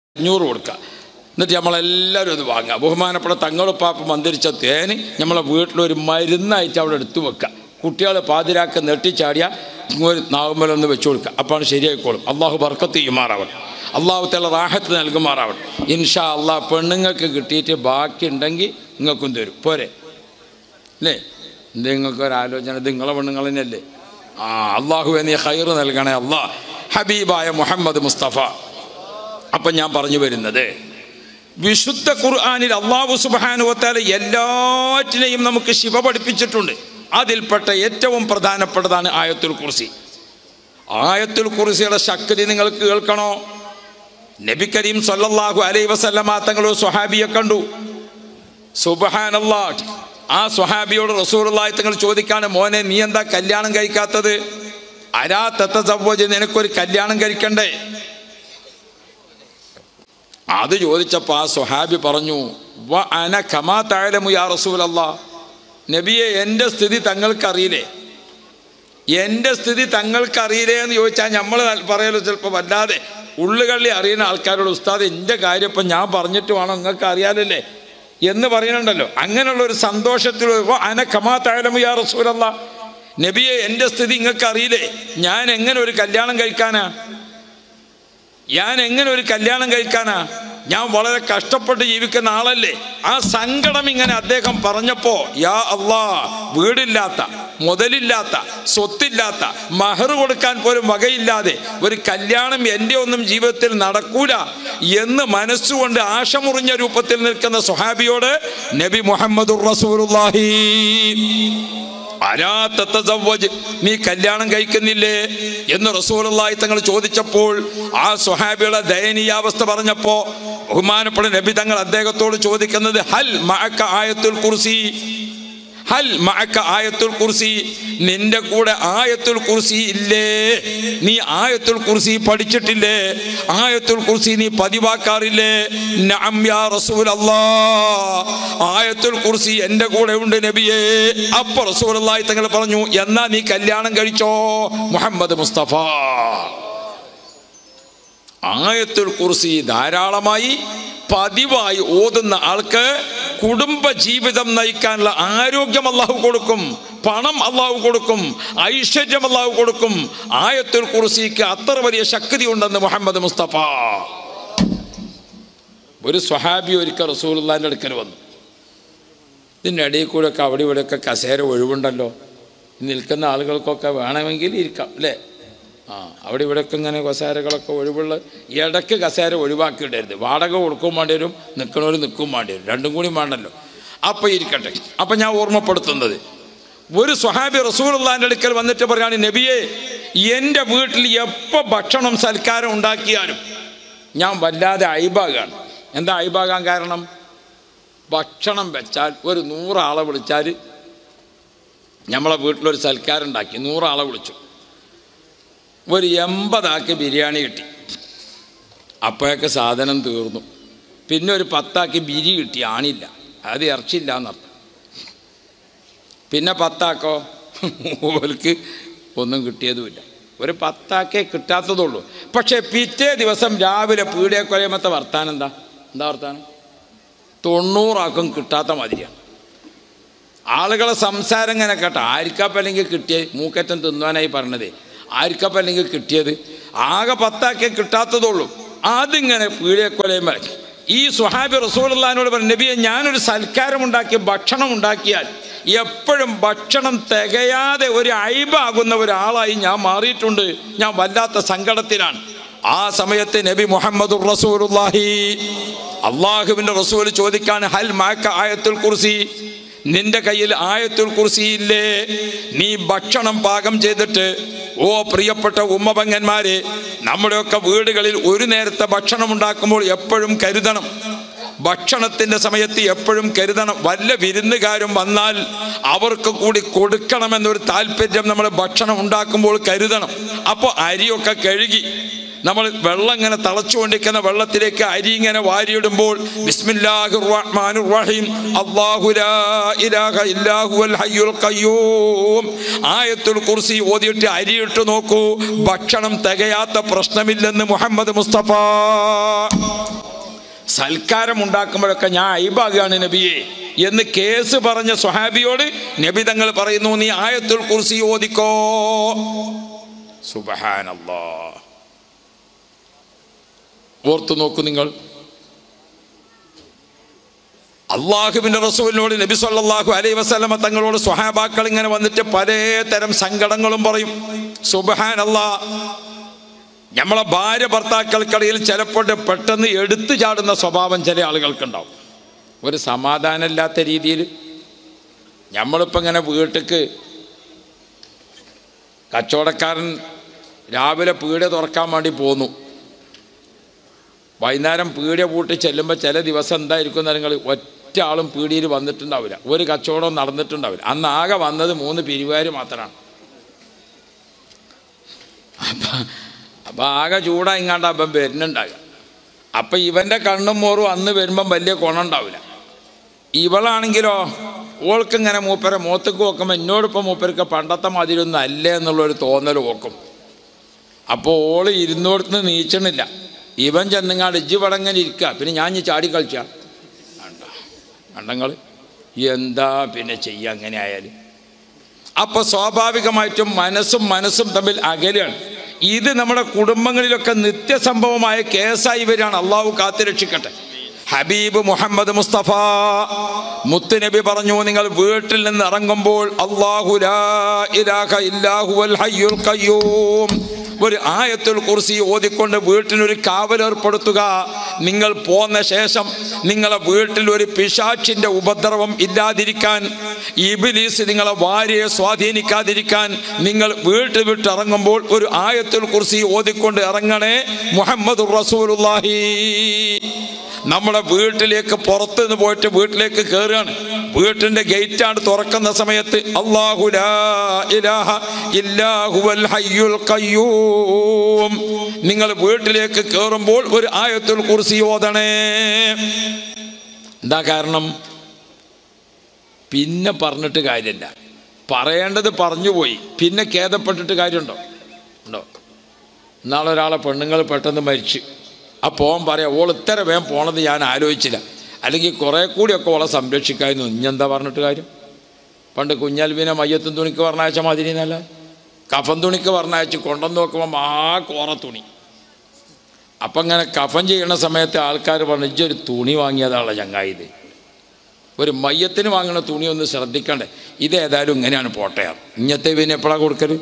അഞ്ഞൂറ് കൊടുക്കുക എന്നിട്ട് നമ്മളെല്ലാവരും അത് വാങ്ങുക ബഹുമാനപ്പെട്ട തങ്ങളുപ്പാപ്പ മന്ദിരിച്ച തേന് നമ്മളെ വീട്ടിലൊരു മരുന്നായിട്ട് അവിടെ എടുത്തു വെക്കുക കുട്ടികൾ പാതിരാക്ക് നെട്ടിച്ചാടിയ ഒരു നാവുമ്പലൊന്ന് വെച്ചു കൊടുക്കുക അപ്പോഴാണ് ശരിയായിക്കോളും അള്ളാഹു ബർക്കത്ത് ചെയ്യുമാറാവട്ടെ അള്ളാഹു തല റാഹത്ത് നൽകുമാറാവട്ടെ ഇൻഷാ അള്ളാഹ് പെണ്ണുങ്ങൾക്ക് കിട്ടിയിട്ട് ബാക്കി ഉണ്ടെങ്കിൽ നിങ്ങൾക്കും തരും പോരെ അല്ലേ നിങ്ങൾക്ക് ഒരു ആലോചന ഇത് നിങ്ങളെ പെണ്ണുങ്ങൾ തന്നെയല്ലേ ആ അള്ളാഹു നീ ഹൈർ നൽകണേ അള്ളാഹ് ഹബീബായ മുഹമ്മദ് മുസ്തഫ അപ്പം ഞാൻ പറഞ്ഞു വരുന്നത് വിശുദ്ധ ഖുർആാനിൽ അള്ളാഹു സുബാനുവത്താല എല്ലാറ്റിനെയും നമുക്ക് ശിവ പഠിപ്പിച്ചിട്ടുണ്ട് അതിൽപ്പെട്ട ഏറ്റവും പ്രധാനപ്പെട്ടതാണ് ആയത്തുൽ കുർസി ആയത്തുൽ കുർസിയുടെ ശക്തി നിങ്ങൾക്ക് കേൾക്കണോ നബി കരീം സല്ലല്ലാഹു അലൈ വസല്ലമ തങ്ങൾ ഒരു സ്വഹാബിയെ കണ്ടു സുബഹാനല്ലാ ആ സ്വഹാബിയോട് റസൂറുള്ളായി തങ്ങൾ ചോദിക്കാണ് മോനെ നീ എന്താ കല്യാണം കഴിക്കാത്തത് അരാ തത്തസവ്വജ് നിനക്കൊരു കല്യാണം കഴിക്കണ്ടേ അത് ചോദിച്ചപ്പോൾ ആ സ്വഹാബി പറഞ്ഞു വ അന ഖമാ താഴലമു യാ റസൂലല്ലാ നബിയെ എൻ്റെ സ്ഥിതി തങ്ങൾക്കറിയില്ലേ എൻ്റെ സ്ഥിതി തങ്ങൾക്കറിയില്ലേ എന്ന് ചോദിച്ചാൽ നമ്മൾ പറയലോ ചിലപ്പോൾ വല്ലാതെ ഉള്ളുകള്ളി അറിയുന്ന ആൾക്കാരോട് ഉസ്താദ് എൻ്റെ കാര്യം ഇപ്പം ഞാൻ പറഞ്ഞിട്ട് വേണം നിങ്ങൾക്ക് അറിയാലല്ലേ എന്ന് പറയുന്നുണ്ടല്ലോ അങ്ങനെയുള്ള ഒരു സന്തോഷത്തിൽ വ അന ഖമാ താഴലമു യാ റസൂലല്ല നബിയെ എൻ്റെ സ്ഥിതി നിങ്ങൾക്ക് അറിയില്ലേ ഞാൻ എങ്ങനെ ഒരു കല്യാണം കഴിക്കാനാ ഞാൻ എങ്ങനെ ഒരു കല്യാണം കഴിക്കാനാ ഞാൻ വളരെ കഷ്ടപ്പെട്ട് ജീവിക്കുന്ന ആളല്ലേ ആ സങ്കടം ഇങ്ങനെ അദ്ദേഹം പറഞ്ഞപ്പോ യാ അള്ളാ വീടില്ലാത്ത മുതലില്ലാത്ത സ്വത്തില്ലാത്ത മഹർ കൊടുക്കാൻ പോലും വകയില്ലാതെ ഒരു കല്യാണം എൻ്റെ ഒന്നും ജീവിതത്തിൽ നടക്കൂല എന്ന് മനസ്സുകൊണ്ട് ആശമുറിഞ്ഞ രൂപത്തിൽ നിൽക്കുന്ന സുഹാബിയോട് നബി മുഹമ്മദുർ റസൂലുള്ളാഹി അലാ തത്തസവ്വജ് നീ കല്യാണം കഴിക്കുന്നില്ലേ എന്ന് റസൂലുള്ളാഹി തങ്ങൾ ചോദിച്ചപ്പോൾ ആ സ്വഹാബിയുടെ ദയനീയാവസ്ഥ പറഞ്ഞപ്പോ ബഹുമാനപ്പെട്ട നബി തങ്ങൾ അദ്ദേഹത്തോട് ചോദിക്കുന്നത് ഹൽ മഅക്ക ആയത്തുൽ കുർസി ഹൽ മഅക്ക ആയത്തുൽ കുർസി നിന്റെ കൂടെ ആയത്തുൽ കുർസി ഇല്ലേ നീ ആയത്തുൽ കുർസി പഠിച്ചിട്ടില്ലേ ആയത്തുൽ കുർസി നീ പതിവാക്കാറില്ലേ നഅം യാ റസൂലല്ലാ ആയത്തുൽ കുർസി എൻ്റെ കൂടെ ഉണ്ട് നബിയേ അപ്പൊ റസൂലുള്ളാഹി തങ്ങൾ പറഞ്ഞു എന്നാ നീ കല്യാണം കഴിച്ചോ മുഹമ്മദ് മുസ്തഫ ആയത്തുൽ കുർസി ധാരാളമായി പതിവായി ഓതുന്ന ആൾക്ക് കുടുംബ ജീവിതം നയിക്കാനുള്ള ആരോഗ്യം അള്ളാഹു കൊടുക്കും പണം അള്ളാഹു കൊടുക്കും ഐശ്വര്യം അള്ളാഹു കൊടുക്കും ആയത്തുൽ കുർസിക്ക് അത്ര വലിയ ശക്തി ഉണ്ടെന്ന് മുഹമ്മദ് മുസ്തഫ ഒരു സ്വഹാബി ഒരിക്കൽ റസൂലുള്ളാൻ്റെ അടുക്കൽ വന്നു ഇതിൻ്റെ ഇടയിൽ കൂടെയൊക്കെ അവിടെ ഇവിടെയൊക്കെ കസേര ഒഴിവുണ്ടല്ലോ നിൽക്കുന്ന ആളുകൾക്കൊക്കെ വേണമെങ്കിൽ ഇരിക്കാം അല്ലേ ആ അവിടെ ഇവിടെയൊക്കെ ഇങ്ങനെ കസേരകളൊക്കെ ഒഴിവുള്ള ഇടയ്ക്ക് കസേര ഒഴിവാക്കിയിടരുത് വാടക കൊടുക്കും വേണ്ടി വരും നിൽക്കണവർ നിൽക്കും വേണ്ടി വരും രണ്ടും കൂടി വേണ്ടല്ലോ അപ്പം ഇരിക്കട്ടെ അപ്പം ഞാൻ ഓർമ്മപ്പെടുത്തുന്നത് ഒരു സ്വഹാബി റസൂലുള്ളാൻ്റെ അടുക്കൽ വന്നിട്ട് പറയാണ് നബിയെ എൻ്റെ വീട്ടിൽ എപ്പോൾ ഭക്ഷണം സൽക്കാരം ഉണ്ടാക്കിയാലും ഞാൻ വല്ലാതെ അയിബാകാണ് എന്താ അയിബാകാൻ കാരണം ഭക്ഷണം വെച്ചാൽ ഒരു നൂറാളെ വിളിച്ചാൽ നമ്മളെ വീട്ടിലൊരു സൽക്കാരം ഉണ്ടാക്കി നൂറാളെ വിളിച്ചു ഒരു എൺപതാക്കി ബിരിയാണി കിട്ടി അപ്പോഴൊക്കെ സാധനം തീർന്നു പിന്നെ ഒരു പത്താക്കി ബിരി കിട്ടി ആണില്ല അത് ഇറച്ചില്ല എന്നർത്ഥം പിന്നെ പത്താക്കോ ഓൽക്ക് ഒന്നും കിട്ടിയതുമില്ല ഒരു പത്താക്കേ കിട്ടാത്തതുള്ളൂ പക്ഷേ പിറ്റേ ദിവസം രാവിലെ പീടിയ കൊലയമത്തെ വർത്താനം എന്താ എന്താ വർത്താനം തൊണ്ണൂറാക്കും കിട്ടാത്ത മാതിരിയാണ് ആളുകളെ സംസാരം ഇങ്ങനെ കേട്ടോ ആർക്കപ്പം അല്ലെങ്കിൽ കിട്ടിയത് മൂക്കറ്റം തിന്നുവാനായി പറഞ്ഞത് ആർക്കപ്പം അല്ലെങ്കിൽ കിട്ടിയത് ആകെ പത്താക്കേ കിട്ടാത്തതുള്ളൂ അതിങ്ങനെ പീടിയക്കൊലയും വരയ്ക്കും ഈ സുഹാബി റസൂലുള്ളഹാനോട് പറഞ്ഞു നബിയെ ഞാനൊരു സൽക്കാരം ഉണ്ടാക്കി ഭക്ഷണം ഉണ്ടാക്കിയാൽ എപ്പോഴും ഭക്ഷണം തികയാതെ ഒരു അയിബാകുന്ന ഒരാളായി ഞാൻ മാറിയിട്ടുണ്ട് ഞാൻ വല്ലാത്ത സങ്കടത്തിലാണ് ആ സമയത്ത് നബി മുഹമ്മദ് റസൂലുള്ളാഹി അള്ളാഹുവിൻ്റെ റസൂൽ ചോദിക്കാൻ ഹൽ മാക്ക ആയത്തുൽ കുർസി നിന്റെ കയ്യിൽ ആയത്തുൽ കുർസിയില്ലേ നീ ഭക്ഷണം പാകം ചെയ്തിട്ട് ഓ പ്രിയപ്പെട്ട ഉമ്മപങ്ങന്മാരെ നമ്മുടെയൊക്കെ വീടുകളിൽ ഒരു നേരത്തെ ഭക്ഷണം ഉണ്ടാക്കുമ്പോൾ എപ്പോഴും കരുതണം ഭക്ഷണത്തിൻ്റെ സമയത്ത് എപ്പോഴും കരുതണം വല്ല വിരുന്നുകാരും വന്നാൽ അവർക്ക് കൂടി കൊടുക്കണമെന്നൊരു താല്പര്യം നമ്മൾ ഭക്ഷണം ഉണ്ടാക്കുമ്പോൾ കരുതണം അപ്പോൾ അരിയൊക്കെ കഴുകി നമ്മൾ വെള്ളം ഇങ്ങനെ തളച്ചുകൊണ്ടിരിക്കുന്ന വെള്ളത്തിലേക്ക് അരി ഇങ്ങനെ വാരിയിടുമ്പോൾ ബിസ്മില്ലാഹിർ റഹ്മാനിർ റഹീം അല്ലാഹു ലാ ഇലാഹ ഇല്ലാഹുവൽ ഹയ്യുൽ ഖയ്യൂം ആയത്തുൽ കുർസി ഓതിയിട്ട് അരിയിട്ട് നോക്കൂ ഭക്ഷണം തികയാത്ത പ്രശ്നമില്ലെന്ന് മുഹമ്മദ് മുസ്തഫ സൽക്കാരം ഉണ്ടാക്കുമ്പോഴൊക്കെ ഞാൻ ഐബാകാണ് നബിയെ എന്ന് കേസ് പറഞ്ഞ സ്വഹാബിയോട് നബി തങ്ങൾ പറയുന്നു നീ ആയത്തുൽ കുർസി ഓദിക്കോ സുബഹാനല്ലാ ഓർത്തു നോക്കൂ നിങ്ങൾ അള്ളാഹുവിൻ്റെ റസൂലിനോട് നബി സല്ലല്ലാഹു അലൈഹി വസല്ലമ തങ്ങളോട് സ്വഹാബാക്കൾ ഇങ്ങനെ വന്നിട്ട് പലതരം സങ്കടങ്ങളും പറയും സുബഹാനല്ലാ നമ്മളെ ഭാര്യ ഭർത്താക്കൾക്കിടയിൽ ചിലപ്പോൾ പെട്ടെന്ന് എടുത്തു ചാടുന്ന സ്വഭാവം ചില ആളുകൾക്കുണ്ടാവും ഒരു സമാധാനമില്ലാത്ത രീതിയിൽ നമ്മളിപ്പോൾ ഇങ്ങനെ വീട്ടിക്ക് കച്ചവടക്കാരൻ രാവിലെ പീടിക തുറക്കാൻ വേണ്ടി പോന്നു വൈകുന്നേരം പീടിക പൂട്ടി ചെല്ലുമ്പോൾ ചില ദിവസം എന്തായിരിക്കും നിങ്ങൾ ഒറ്റ ആളും പീടിയിൽ വന്നിട്ടുണ്ടാവില്ല ഒരു കച്ചവടവും നടന്നിട്ടുണ്ടാവില്ല അന്ന് ആകെ വന്നത് മൂന്ന് പിരിവുകാർ മാത്രമാണ് അപ്പം അപ്പം ആകെ ചൂടാ ഇങ്ങാണ്ട് അപ്പം വരുന്നുണ്ടാകുക അപ്പം ഇവൻ്റെ കണ്ണും മോറും അന്ന് വരുമ്പം വലിയ ഗുണമുണ്ടാവില്ല ഇവളാണെങ്കിലോ ഓൾക്കിങ്ങനെ മൂപ്പരെ മൂത്തക്ക് നോക്കുമ്പോൾ എന്നോടിപ്പോൾ മൂപ്പർക്ക് പണ്ടത്തെ മതിരൊന്നും അല്ലേ എന്നുള്ളൊരു തോന്നൽ നോക്കും അപ്പോൾ ഓള് ഇരുന്നോടത്ത് നീച്ചണില്ല ഇവൻ ചെന്നങ്ങാട് ഇജ്ജ് വടങ്ങനെ ഇരിക്കുക പിന്നെ ഞാൻ ഈ ചാടി കളിച്ചാ കണ്ടോ കണ്ടങ്ങൾ എന്താ പിന്നെ ചെയ്യുക അങ്ങനെ ആയാലും അപ്പോൾ സ്വാഭാവികമായിട്ടും മനസ്സും മനസ്സും തമ്മിൽ അകലെയാണ് ഇത് നമ്മുടെ കുടുംബങ്ങളിലൊക്കെ നിത്യസംഭവമായ കേസായി വരികയാണ് അള്ളാഹു കാത്തുരക്ഷിക്കട്ടെ ഹബീബ് മുഹമ്മദ് മുസ്തഫ മുത്തുനബി പറഞ്ഞു നിങ്ങൾ വീട്ടിൽ നിന്ന് ഇറങ്ങുമ്പോൾ അള്ളാഹു ലാ ഇലാഹ ഇല്ലാഹുവൽ ഹയ്യുൽ ഖയ്യൂം ഒരു ആയത്തുൽ കുർസി ഓതിക്കൊണ്ട് വീട്ടിനൊരു കാവലേർപ്പെടുത്തുക നിങ്ങൾ പോന്ന ശേഷം നിങ്ങളെ വീട്ടിൽ ഒരു പിശാച്ചിൻ്റെ ഉപദ്രവം ഇല്ലാതിരിക്കാൻ ഇബിലീസ് നിങ്ങളെ ഭാര്യയെ സ്വാധീനിക്കാതിരിക്കാൻ നിങ്ങൾ വീട്ടിൽ വിട്ടിറങ്ങുമ്പോൾ ഒരു ആയത്തുൽ കുർസി ഓതിക്കൊണ്ട് ഇറങ്ങണേ മുഹമ്മദ് റസൂലുള്ളാഹി നമ്മുടെ വീട്ടിലേക്ക് പുറത്തു നിന്ന് പോയിട്ട് വീട്ടിലേക്ക് കയറുകയാണ് വീട്ടിന്റെ ഗേറ്റാണ് തുറക്കുന്ന സമയത്ത് അല്ലാഹു ലാ ഇലാഹ ഇല്ലാഹുവൽ ഹയ്യുൽ ഖയ്യൂം നിങ്ങൾ വീട്ടിലേക്ക് കയറുമ്പോൾ ഒരു ആയത്തുൽ കുർസി ഓതണേ എന്താ കാരണം പിന്നെ പറഞ്ഞിട്ട് കാര്യമില്ല പറയേണ്ടത് പറഞ്ഞുപോയി പിന്നെ ഖേദപ്പെട്ടിട്ട് കാര്യമുണ്ടോ ഉണ്ടോ ഇന്നാളെ ഒരാളെ പെണ്ണുങ്ങൾ പെട്ടെന്ന് മരിച്ചു ആ പോകാൻ പറയാം ഓൾ ഇത്ര വേഗം പോണത് ഞാൻ ആലോചിച്ചില്ല അല്ലെങ്കിൽ കുറേ കൂടിയൊക്കെ ഓളെ സംരക്ഷിക്കായിരുന്നു ഇഞ്ഞെന്താ പറഞ്ഞിട്ട് കാര്യം പണ്ട് കുഞ്ഞാൽബീനെ മയ്യത്തും തുണിക്ക് പറഞ്ഞയച്ച മാതിരി എന്നല്ല കഫൻ തുണിക്ക് പറഞ്ഞയച്ച് കൊണ്ടുവന്ന് നോക്കുമ്പോൾ ആ കോറ തുണി അപ്പം ഇങ്ങനെ കഫൻ ചെയ്യണ സമയത്ത് ആൾക്കാർ പറഞ്ഞു ഇജ്ജൊരു തുണി വാങ്ങിയതാണല്ലോ ചങ്ങായി ഇത് ഒരു മയ്യത്തിന് വാങ്ങുന്ന തുണി ഒന്ന് ശ്രദ്ധിക്കണ്ടേ ഇതേതായാലും ഇങ്ങനെയാണ് പോട്ടയാർ ഇഞ്ഞത്തെ പിന്നെ എപ്പോഴാണ് കൊടുക്കല്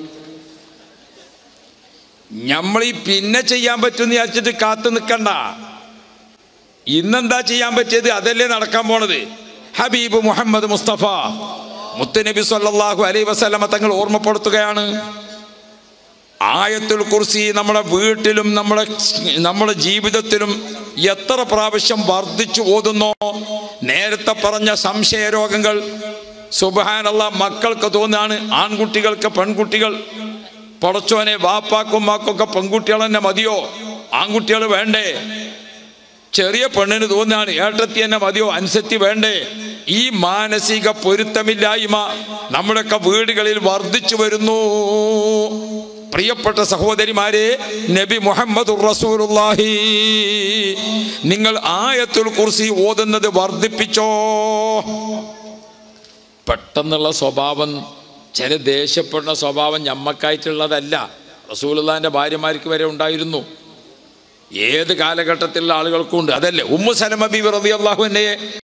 നമ്മൾ ഈ പിന്നെ ചെയ്യാൻ പറ്റുമെന്ന് വിചാരിച്ചിട്ട് കാത്തു നിൽക്കണ്ട ഇന്നെന്താ ചെയ്യാൻ പറ്റിയത് അതല്ലേ നടക്കാൻ പോണത് ഹബീബ് മുഹമ്മദ് മുസ്തഫ മുത്തുനബി സല്ലല്ലാഹു അലൈഹി വസല്ലമ തങ്ങൾ ഓർമ്മപ്പെടുത്തുകയാണ് ആയത്തുൽ കുർസി നമ്മുടെ വീട്ടിലും നമ്മുടെ നമ്മുടെ ജീവിതത്തിലും എത്ര പ്രാവശ്യം വർദ്ധിച്ചു ഓതുന്നോ നേരത്തെ പറഞ്ഞ സംശയരോഗങ്ങൾ സുബഹാനുള്ള മക്കൾക്ക് തോന്നാണ് ആൺകുട്ടികൾക്ക് പെൺകുട്ടികൾ പടച്ചോനെ വാപ്പാക്കും മാക്കൊക്കെ പെൺകുട്ടികൾ തന്നെ മതിയോ ആൺകുട്ടികൾ വേണ്ടേ ചെറിയ പെണ്ണിന് തോന്നാണ് ഏട്ടത്തി തന്നെ മതിയോ അനുസരിച്ച് വേണ്ടേ ഈ മാനസിക പൊരുത്തമില്ലായ്മ നമ്മുടെയൊക്കെ വീടുകളിൽ വർദ്ധിച്ചു വരുന്നു പ്രിയപ്പെട്ട സഹോദരിമാരെ നബി മുഹമ്മദ് റസൂലുള്ളാഹി നിങ്ങൾ ആയത്തുൽ കുർസി ഓതുന്നത് വർദ്ധിപ്പിച്ചോ പെട്ടെന്നുള്ള സ്വഭാവം ചില ദേഷ്യപ്പെടുന്ന സ്വഭാവം ഞമ്മക്കായിട്ടുള്ളതല്ല റസൂലുള്ളാന്റെ ഭാര്യമാർക്ക് വരെ ഉണ്ടായിരുന്നു ഏത് കാലഘട്ടത്തിലുള്ള ആളുകൾക്കും ഉണ്ട് അതല്ലേ ഉമ്മു സലമ ബി റളിയല്ലാഹു അൻഹയെ